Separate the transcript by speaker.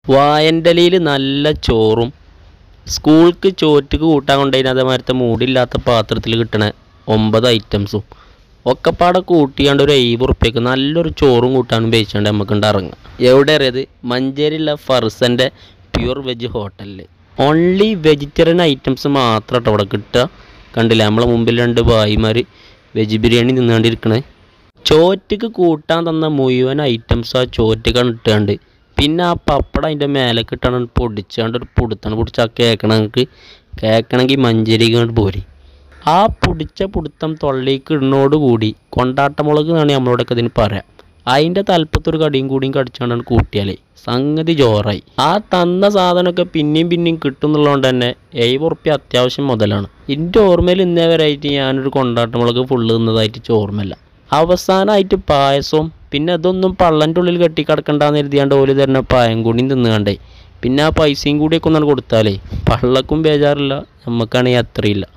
Speaker 1: വായൻ്റെലയിൽ നല്ല ചോറും സ്കൂൾക്ക് ചോറ്റക്ക് കൂട്ടാൻ കൊണ്ടുപോയി അതേമാതിരത്തെ മൂടില്ലാത്ത പാത്രത്തിൽ കിട്ടണ ഒമ്പത് ഐറ്റംസും ഒക്കെപ്പാടെ കൂട്ടിയാണ്ട് ഒരു എഴുപത് ഉറുപ്പ്യക്ക് നല്ലൊരു ചോറും കൂട്ടാനും വേവിച്ചാണ്ട് നമുക്ക് ഇറങ്ങാം എവിടെ അറിയത് മഞ്ചേരിയിലുള്ള ഫർസൻ്റെ പ്യൂർ വെജ് ഹോട്ടലിൽ ഓൺലി വെജിറ്റേറിയൻ ഐറ്റംസ് മാത്രം കേട്ടോ അവിടെ കിട്ടുക കണ്ടില്ല നമ്മളെ മുമ്പിൽ രണ്ട് ഭായിമാർ വെജ് ബിരിയാണി നിന്നുകൊണ്ടിരിക്കണേ ചോറ്റക്ക് കൂട്ടാൻ തന്ന മുഴുവൻ ഐറ്റംസ് ആ ചോറ്റക്കാണ് ഇട്ടാണ്ട് പിന്നെ ആ പപ്പടം അതിൻ്റെ മേലെ കിട്ടണം പൊടിച്ചാണ്ട് ഒരു പൊടുത്താണ് പൊടിച്ച് ആ കേൾക്കണമെങ്കിൽ കേൾക്കണമെങ്കിൽ മഞ്ചേരി കൊണ്ട് പോരി ആ പൊടിച്ച പൊടുത്തം തൊള്ളിക്ക് ഇടുന്നോടുകൂടി കൊണ്ടാട്ടമുളക് എന്നാണ് നമ്മളോടൊക്കെ ഇതിന് പറയാം അതിൻ്റെ തലപ്പത്തൊരു കടിയും കൂടിയും കടിച്ചാണ്ടാണ് കൂട്ടിയാലേ സംഗതി ജോറായി ആ തന്ന സാധനമൊക്കെ പിന്നെയും പിന്നെയും കിട്ടുന്നുള്ളതുകൊണ്ട് തന്നെ എഴുപത് ഉറുപ്പ്യ അത്യാവശ്യം മുതലാണ് എൻ്റെ ഓർമ്മയിൽ ഇന്നേ വരെയായിട്ട് ഞാനൊരു കൊണ്ടാട്ടമുളക് ഫുള്ള് തിന്നതായിട്ട് ഓർമ്മയില്ല അവസാനമായിട്ട് പായസവും പിന്നെ അതൊന്നും പള്ളൻ്റെ ഉള്ളിൽ കെട്ടിക്കിടക്കണ്ടെന്ന് എഴുതിയാണ്ട് ഓല് തരുന്ന പായം കൂടിയും തിന്നുകണ്ടേ പിന്നെ ആ പൈസയും കൂടിയൊക്കെ ഒന്നാണ് കൊടുത്താലേ പള്ളക്കും ബേജാറില്ല നമുക്കാണെങ്കിൽ അത്രയില്ല